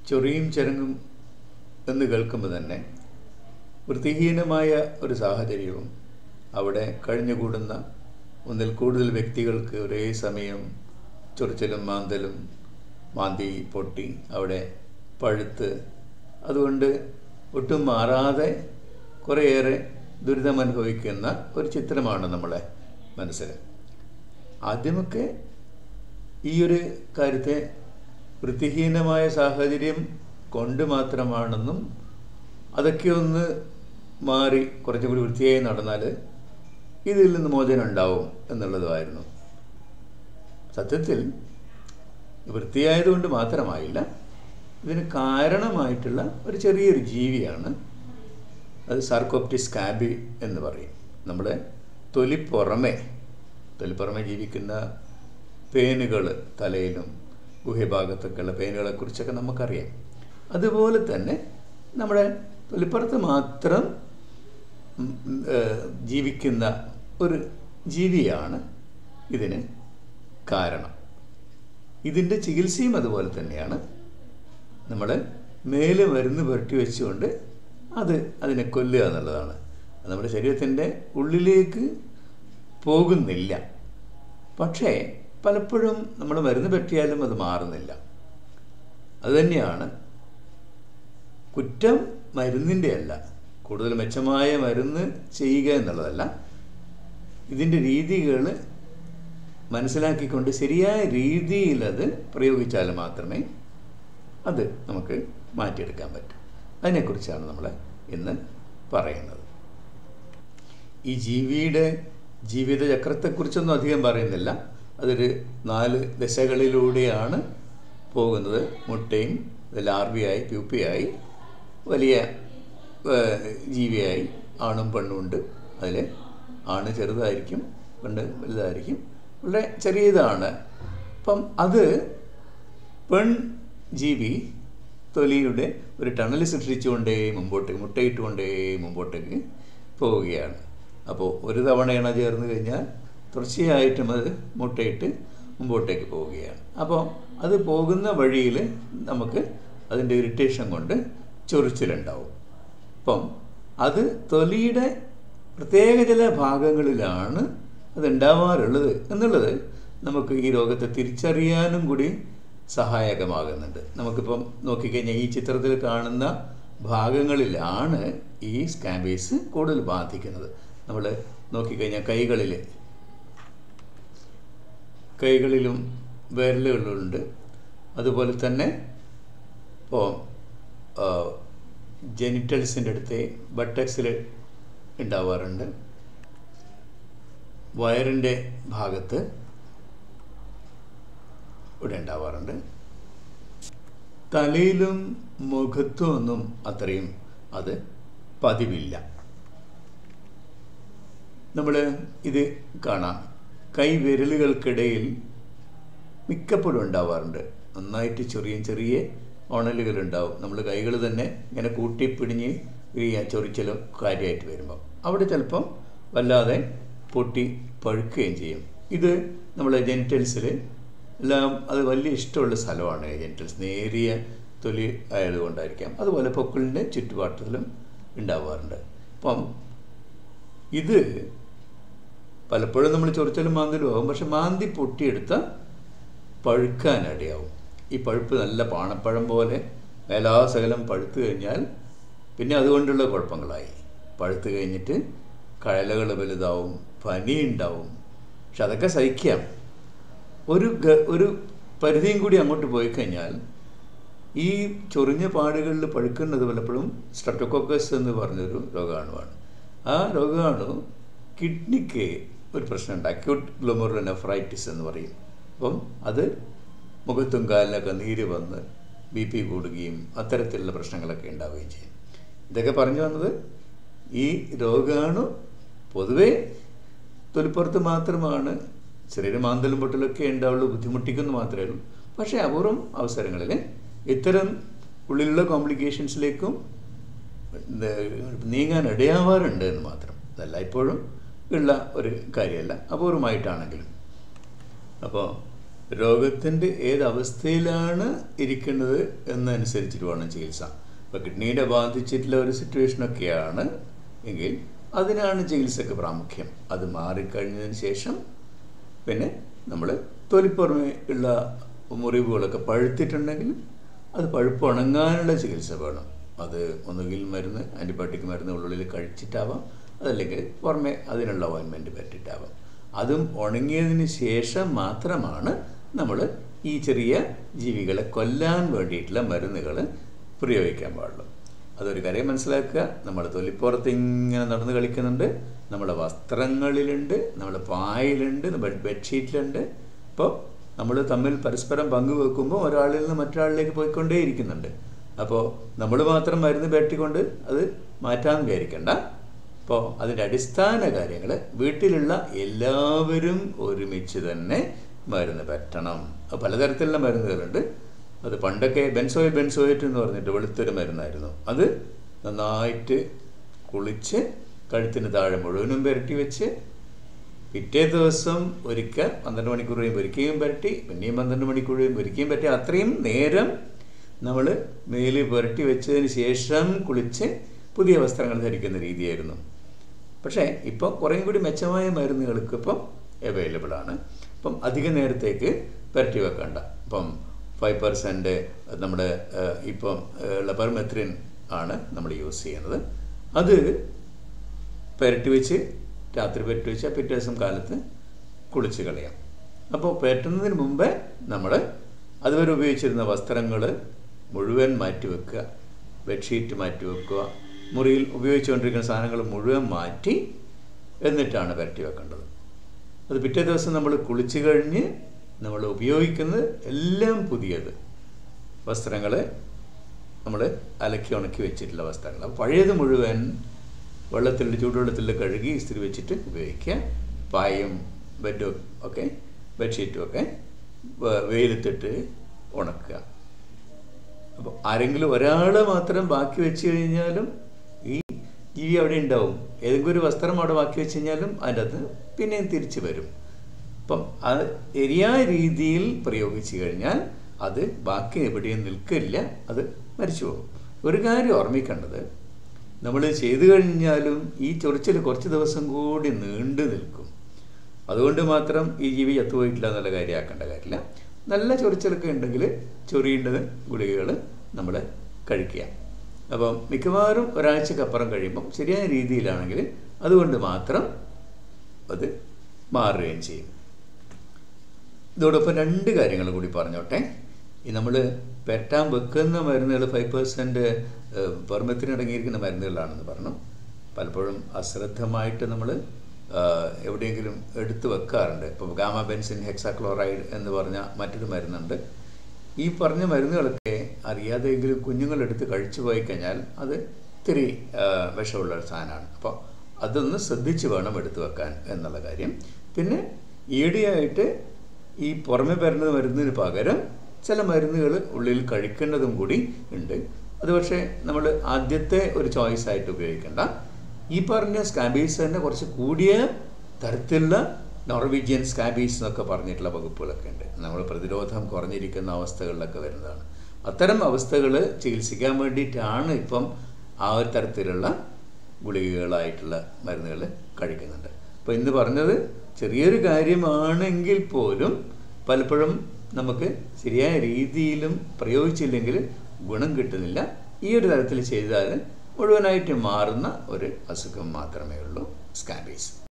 ചൊറിയും ചെരങ്ങും എന്ന് കേൾക്കുമ്പോൾ തന്നെ വൃത്തിഹീനമായ ഒരു സാഹചര്യവും അവിടെ കഴിഞ്ഞുകൂടുന്ന ഒന്നിൽ കൂടുതൽ വ്യക്തികൾക്ക് ഒരേ സമയം ചൊറിച്ചിലും മാന്തലും മാന്തി പൊട്ടി അവിടെ പഴുത്ത് അതുകൊണ്ട് ഒട്ടും മാറാതെ കുറേയേറെ ദുരിതം അനുഭവിക്കുന്ന ഒരു ചിത്രമാണ് നമ്മളെ മനസ്സിൽ ആദ്യമൊക്കെ ഈ ഒരു കാര്യത്തെ വൃത്തിഹീനമായ സാഹചര്യം കൊണ്ട് മാത്രമാണെന്നും അതൊക്കെ ഒന്ന് മാറി കുറച്ചും കൂടി വൃത്തിയായി നടന്നാൽ ഇതിൽ നിന്ന് മോചനം ഉണ്ടാവും എന്നുള്ളതുമായിരുന്നു സത്യത്തിൽ വൃത്തിയായതുകൊണ്ട് മാത്രമായില്ല ഇതിന് കാരണമായിട്ടുള്ള ഒരു ചെറിയൊരു ജീവിയാണ് അത് സാർക്കോപ്റ്റിസ് കാബി എന്ന് പറയും നമ്മുടെ തൊലിപ്പുറമെ തൊലിപ്പുറമെ ജീവിക്കുന്ന പേനുകൾ തലയിലും ഗുഹ്യഭാഗത്തൊക്കെയുള്ള പേനുകളെക്കുറിച്ചൊക്കെ നമുക്കറിയാം അതുപോലെ തന്നെ നമ്മുടെ തൊലിപ്പുറത്ത് മാത്രം ഉം, ഉം, ഏഹ്, ജീവിക്കുന്ന ഒരു ജീവിയാണ് ഇതിന് കാരണം ഇതിൻ്റെ ചികിത്സയും അതുപോലെ തന്നെയാണ് നമ്മൾ മേലെ മരുന്ന് പുരട്ടി വെച്ചുകൊണ്ട് അത് അതിനെ കൊല്ലുക എന്നുള്ളതാണ് അത് നമ്മുടെ ശരീരത്തിൻ്റെ ഉള്ളിലേക്ക് പോകുന്നില്ല പക്ഷേ പലപ്പോഴും നമ്മൾ മരുന്ന് പറ്റിയാലും അത് മാറുന്നില്ല അതുതന്നെയാണ് കുറ്റം മരുന്നിൻ്റെ അല്ല കൂടുതൽ മെച്ചമായ മരുന്ന് ചെയ്യുക എന്നുള്ളതല്ല ഇതിൻ്റെ രീതികൾ മനസ്സിലാക്കിക്കൊണ്ട് ശരിയായ രീതിയിൽ അത് പ്രയോഗിച്ചാൽ മാത്രമേ അത് നമുക്ക് മാറ്റിയെടുക്കാൻ പറ്റൂ അതിനെക്കുറിച്ചാണ് നമ്മൾ ഇന്ന് പറയുന്നത് ഈ ജീവിയുടെ ജീവിതചക്രത്തെക്കുറിച്ചൊന്നും അധികം പറയുന്നില്ല അതൊരു നാല് ദശകളിലൂടെയാണ് പോകുന്നത് മുട്ടയും ലാർവിയായി പ്യൂപ്പിയായി വലിയ ഏഹ്, ജീവിയായി ആണും പെണ്ണും ഉണ്ട് അതിൽ ആണ് ചെറുതായിരിക്കും പെണ്ണ് വലുതായിരിക്കും വളരെ ചെറിയതാണ് അപ്പം അത് പെൺ ജീവി തൊലിയുടെ ഒരു ടണൽ സൃഷ്ടിച്ചുകൊണ്ടേ മുമ്പോട്ടേക്ക് മുട്ടയിട്ടുകൊണ്ടേ മുമ്പോട്ടേക്ക് പോവുകയാണ് അപ്പോൾ ഒരു തവണ ഇണ ചേർന്ന് കഴിഞ്ഞാൽ തുടർച്ചയായിട്ടും അത് മുട്ടയിട്ട് മുമ്പോട്ടേക്ക് പോവുകയാണ് അപ്പോൾ അത് പോകുന്ന വഴിയിൽ നമുക്ക് അതിൻ്റെ ഇറിറ്റേഷൻ കൊണ്ട് ചൊറിച്ചിലുണ്ടാവും അപ്പം അത് തൊലിയുടെ പ്രത്യേക ചില ഭാഗങ്ങളിലാണ് അത് ഉണ്ടാവാറുള്ളത് എന്നുള്ളത് നമുക്ക് ഈ രോഗത്തെ തിരിച്ചറിയാനും കൂടി സഹായകമാകുന്നുണ്ട് നമുക്കിപ്പം നോക്കിക്കഴിഞ്ഞാൽ ഈ ചിത്രത്തിൽ കാണുന്ന ഭാഗങ്ങളിലാണ് ഈ സ്കാബേസ് കൂടുതൽ ബാധിക്കുന്നത് നമ്മൾ നോക്കിക്കഴിഞ്ഞാൽ കൈകളിൽ കൈകളിലും വിരലുകളിലുണ്ട് അതുപോലെ തന്നെ ഇപ്പോൾ ജെനിറ്റൽസിൻ്റെ അടുത്ത് ബട്ടക്സിൽ ഉണ്ടാവാറുണ്ട് വയറിൻ്റെ ഭാഗത്ത് ഇവിടെ ഉണ്ടാവാറുണ്ട് തലയിലും മുഖത്തും ഒന്നും അത്രയും അത് പതിവില്ല നമ്മൾ ഇത് കാണാം കൈ വിരലുകൾക്കിടയിൽ മിക്കപ്പോഴും ഉണ്ടാവാറുണ്ട് നന്നായിട്ട് ചെറിയ ചെറിയ ഉണലുകൾ ഉണ്ടാവും നമ്മൾ കൈകൾ തന്നെ ഇങ്ങനെ കൂട്ടി പിടിഞ്ഞ് ഈ ചൊറിച്ചലും കാര്യമായിട്ട് വരുമ്പോൾ അവിടെ ചിലപ്പം വല്ലാതെ പൊട്ടി പഴുക്കുകയും ചെയ്യും ഇത് നമ്മളെ ജെനിറ്റൽസിൽ എല്ലാം അത് വലിയ ഇഷ്ടമുള്ള സ്ഥലമാണ് ജെനിറ്റൽസ് നേരിയ തൊലി ആയതുകൊണ്ടായിരിക്കാം അതുപോലെ പൊക്കിളിൻ്റെ ചുറ്റുപാട്ടത്തിലും ഉണ്ടാവാറുണ്ട് അപ്പം ഇത് പലപ്പോഴും നമ്മൾ ചൊറിച്ചലും മാന്തലും ആകും പക്ഷെ മാന്തി പൊട്ടിയെടുത്ത പഴുക്കാനിടയാവും ഈ പഴുപ്പ് നല്ല പാണപ്പഴം പോലെ വേലാസകലം പഴുത്തു കഴിഞ്ഞാൽ പിന്നെ അതുകൊണ്ടുള്ള കുഴപ്പങ്ങളായി പഴുത്ത് കഴിഞ്ഞിട്ട് കഴലകൾ വലുതാവും പനി ഉണ്ടാവും പക്ഷെ അതൊക്കെ സഹിക്കാം ഒരു ഗ- ഒരു പരിധിയും കൂടി അങ്ങോട്ട് പോയി കഴിഞ്ഞാൽ ഈ ചൊറിഞ്ഞ പാടുകളിൽ പഴുക്കുന്നത് പലപ്പോഴും സ്ട്രെപ്റ്റോകോക്കസ് എന്ന് പറഞ്ഞൊരു രോഗാണുവാണ് ആ രോഗാണു കിഡ്നിക്ക് ഒരു പ്രശ്നമുണ്ട് അക്യൂട്ട് ഗ്ലോമറുനെഫ്രൈറ്റിസ് എന്ന് പറയും അപ്പം അത് മുഖത്തും കാലിലൊക്കെ നീര് വന്ന് ബി പി കൂടുകയും അത്തരത്തിലുള്ള പ്രശ്നങ്ങളൊക്കെ ഉണ്ടാവുകയും ചെയ്യും ഇതൊക്കെ പറഞ്ഞു വന്നത് ഈ രോഗാണു പൊതുവേ തൊലിപ്പുറത്ത് മാത്രമാണ് ചെറിയ മാന്തലും പൊട്ടലൊക്കെ ഉണ്ടാവുള്ളൂ ബുദ്ധിമുട്ടിക്കുന്നു മാത്രമേ ഉള്ളൂ പക്ഷേ അപൂർവം അവസരങ്ങളിൽ ഇത്തരം ഉള്ളിലുള്ള കോംപ്ലിക്കേഷൻസിലേക്കും നീങ്ങാൻ ഇടയാവാറുണ്ട് എന്ന് മാത്രം അതല്ല ഇപ്പോഴും ഉള്ള ഒരു കാര്യമല്ല അപൂർവമായിട്ടാണെങ്കിലും അപ്പോൾ രോഗത്തിൻ്റെ ഏത് അവസ്ഥയിലാണ് ഇരിക്കുന്നത് എന്നനുസരിച്ചിട്ട് വേണം ചികിത്സ ഇപ്പോൾ കിഡ്നിയുടെ ബാധിച്ചിട്ടുള്ള ഒരു സിറ്റുവേഷനൊക്കെയാണ് എങ്കിൽ അതിനാണ് ചികിത്സക്ക് പ്രാമുഖ്യം അത് മാറിക്കഴിഞ്ഞതിന് ശേഷം പിന്നെ നമ്മൾ തൊലിപ്പുറമെ ഉള്ള മുറിവുകളൊക്കെ പഴുത്തിട്ടുണ്ടെങ്കിൽ അത് പഴുപ്പ് ഉണങ്ങാനുള്ള ചികിത്സ വേണം അത് ഒന്നുകിൽ മരുന്ന് ആൻറ്റിബയോട്ടിക് മരുന്ന് ഉള്ളിൽ കഴിച്ചിട്ടാവാം അതല്ലെങ്കിൽ പുറമെ അതിനുള്ള ഓയിൻമെൻറ്റ് പറ്റിയിട്ടാവാം അതും ഉണങ്ങിയതിന് ശേഷം മാത്രമാണ് നമ്മൾ ഈ ചെറിയ ജീവികളെ കൊല്ലാൻ വേണ്ടിയിട്ടുള്ള മരുന്നുകൾ പ്രയോഗിക്കാൻ പാടുള്ളൂ അതൊരു കാര്യം മനസ്സിലാക്കുക നമ്മൾ തൊലിപ്പുറത്ത് ഇങ്ങനെ നടന്ന് കളിക്കുന്നുണ്ട് നമ്മുടെ വസ്ത്രങ്ങളിലുണ്ട് നമ്മുടെ പായലുണ്ട് നമ്മുടെ ബെഡ്ഷീറ്റിലുണ്ട് അപ്പോൾ നമ്മൾ തമ്മിൽ പരസ്പരം പങ്കുവെക്കുമ്പോൾ ഒരാളിൽ നിന്ന് മറ്റൊരാളിലേക്ക് പോയിക്കൊണ്ടേയിരിക്കുന്നുണ്ട് അപ്പോൾ നമ്മൾ മാത്രം മരുന്ന് പെട്ടിക്കൊണ്ട് അത് മാറ്റാൻ വിചാരിക്കണ്ട അപ്പോൾ അതിൻ്റെ അടിസ്ഥാന കാര്യങ്ങൾ വീട്ടിലുള്ള എല്ലാവരും ഒരുമിച്ച് തന്നെ മരുന്ന് പറ്റണം അത് പലതരത്തിലുള്ള മരുന്നുകളുണ്ട് അത് പണ്ടൊക്കെ ബെൻസോയ് ബെൻസോയേറ്റ് എന്ന് പറഞ്ഞിട്ട് വെളുത്തൊരു മരുന്നായിരുന്നു അത് നന്നായിട്ട് കുളിച്ച് കഴുത്തിന് താഴെ മുഴുവനും പുരട്ടി വെച്ച് പിറ്റേ ദിവസം ഒരിക്കൽ പന്ത്രണ്ട് മണിക്കൂർ കഴിയുമ്പോൾ ഒരിക്കലും പരട്ടി പിന്നെയും പന്ത്രണ്ട് മണിക്കൂർ കഴിയുമ്പോൾ ഒരിക്കലും പറ്റി അത്രയും നേരം നമ്മൾ മേല് പുരട്ടി വെച്ചതിന് ശേഷം കുളിച്ച് പുതിയ വസ്ത്രങ്ങൾ ധരിക്കുന്ന രീതിയായിരുന്നു പക്ഷേ ഇപ്പോൾ കുറേയും കൂടി മെച്ചമായ മരുന്നുകൾക്ക് ഇപ്പം അവൈലബിൾ ആണ് അപ്പം അധിക നേരത്തേക്ക് പുരട്ടി വെക്കണ്ട ഇപ്പം ഫൈവ് പെർസെൻറ്റ് നമ്മുടെ ഏഹ്, ഇപ്പം ഏഹ്, ഉള്ള പെർമെത്രിൻ ആണ് നമ്മൾ യൂസ് ചെയ്യുന്നത് അത് പുരട്ടി വെച്ച് രാത്രി പുരട്ടി വെച്ചാൽ പിറ്റേ ദിവസം കാലത്ത് കുളിച്ച് കളയാം അപ്പോൾ പുരട്ടുന്നതിന് മുമ്പേ നമ്മൾ അതുവരെ ഉപയോഗിച്ചിരുന്ന വസ്ത്രങ്ങൾ മുഴുവൻ മാറ്റി വെക്കുക ബെഡ്ഷീറ്റ് മാറ്റി വെക്കുക മുറിയിൽ ഉപയോഗിച്ചുകൊണ്ടിരിക്കുന്ന സാധനങ്ങൾ മുഴുവൻ മാറ്റി എന്നിട്ടാണ് പുരട്ടി വെക്കേണ്ടത് അത് പിറ്റേ ദിവസം നമ്മൾ കുളിച്ച് കഴിഞ്ഞ് നമ്മൾ ഉപയോഗിക്കുന്നത് എല്ലാം പുതിയത് വസ്ത്രങ്ങൾ നമ്മൾ അലക്കി ഉണക്കി വെച്ചിട്ടുള്ള വസ്ത്രങ്ങൾ അപ്പോൾ പഴയത് മുഴുവൻ വെള്ളത്തിൽ ചൂടുവെള്ളത്തിൽ കഴുകി ഇസ്തിരി വെച്ചിട്ട് ഉപയോഗിക്കുക പായും ബെഡും ഒക്കെ ബെഡ്ഷീറ്റും ഒക്കെ വെ- വെയിലത്തിട്ട് ഉണക്കുക അപ്പോൾ ആരെങ്കിലും ഒരാൾ മാത്രം ബാക്കി വെച്ച് കഴിഞ്ഞാലും ഈ ജീവി അവിടെ ഉണ്ടാവും ഏതെങ്കിലും ഒരു വസ്ത്രം അവിടെ ബാക്കി വെച്ച് കഴിഞ്ഞാലും അതിൻ്റെ അകത്ത് പിന്നെയും തിരിച്ചു വരും അപ്പം അത് ശരിയായ രീതിയിൽ പ്രയോഗിച്ചു കഴിഞ്ഞാൽ അത് ബാക്കി എവിടെയും നിൽക്കില്ല അത് മരിച്ചു പോകും ഒരു കാര്യം ഓർമ്മിക്കേണ്ടത് നമ്മൾ ചെയ്തു കഴിഞ്ഞാലും ഈ ചൊറിച്ചിൽ കുറച്ച് ദിവസം കൂടി നീണ്ടു നിൽക്കും അതുകൊണ്ട് മാത്രം ഈ ജീവി ചത്തുപോയിട്ടില്ല എന്നുള്ള കാര്യമാക്കേണ്ട കാര്യമില്ല നല്ല ചൊറിച്ചിലൊക്കെ ഉണ്ടെങ്കിൽ ചൊറിയേണ്ടത് ഗുളികകൾ നമ്മൾ കഴിക്കുക അപ്പം മിക്കവാറും ഒരാഴ്ചക്കപ്പുറം കഴിയുമ്പം ശരിയായ രീതിയിലാണെങ്കിൽ അതുകൊണ്ട് മാത്രം അത് മാറുകയും ചെയ്യും ഇതോടൊപ്പം രണ്ട് കാര്യങ്ങൾ കൂടി പറഞ്ഞോട്ടെ ഈ നമ്മൾ പെറ്റാൻ വെക്കുന്ന മരുന്നുകൾ ഫൈവ് പെർസെൻറ്റ് പെർമത്തിന് അടങ്ങിയിരിക്കുന്ന മരുന്നുകളാണെന്ന് പറഞ്ഞു പലപ്പോഴും അശ്രദ്ധമായിട്ട് നമ്മൾ എവിടെയെങ്കിലും എടുത്തു വെക്കാറുണ്ട് ഇപ്പോൾ ഗാമ ബെൻസിൻ ഹെക്സാക്ലോറൈഡ് എന്ന് പറഞ്ഞ മറ്റൊരു മരുന്നുണ്ട് ഈ പറഞ്ഞ മരുന്നുകളൊക്കെ അറിയാതെയെങ്കിലും കുഞ്ഞുങ്ങൾ എടുത്ത് കഴിച്ചു പോയി കഴിഞ്ഞാൽ അത് ഇത്തിരി ആ, വിഷമുള്ള ഒരു സാധനമാണ് അപ്പോൾ അതൊന്ന് ശ്രദ്ധിച്ച് വേണം എടുത്തു വെക്കാൻ എന്നുള്ള കാര്യം പിന്നെ ഈയിടെയായിട്ട് ഈ പുറമെ വരുന്ന മരുന്നിന് പകരം ചില മരുന്നുകൾ ഉള്ളിൽ കഴിക്കേണ്ടതും കൂടി ഉണ്ട് അത് പക്ഷേ നമ്മൾ ആദ്യത്തെ ഒരു ചോയ്സ് ആയിട്ട് ഉപയോഗിക്കേണ്ട ഈ പറഞ്ഞ സ്കാബീസ് തന്നെ കുറച്ച് കൂടിയ തരത്തിലുള്ള നോർവീജിയൻ സ്കാബീസ് എന്നൊക്കെ പറഞ്ഞിട്ടുള്ള വകുപ്പുകളൊക്കെ ഉണ്ട് നമ്മൾ പ്രതിരോധം കുറഞ്ഞിരിക്കുന്ന അവസ്ഥകളിലൊക്കെ വരുന്നതാണ് അത്തരം അവസ്ഥകൾ ചികിത്സിക്കാൻ വേണ്ടിയിട്ടാണ് ഇപ്പം ആ ഒരു തരത്തിലുള്ള ഗുളികകളായിട്ടുള്ള മരുന്നുകൾ കഴിക്കുന്നുണ്ട് അപ്പോൾ ഇന്ന് പറഞ്ഞത് ചെറിയൊരു കാര്യമാണെങ്കിൽ പോലും പലപ്പോഴും നമുക്ക് ശരിയായ രീതിയിലും പ്രയോഗിച്ചില്ലെങ്കിൽ ഗുണം കിട്ടുന്നില്ല ഈ ഒരു തരത്തിൽ ചെയ്താൽ മുഴുവനായിട്ട് മാറുന്ന ഒരു അസുഖം മാത്രമേ ഉള്ളൂ സ്കാബീസ്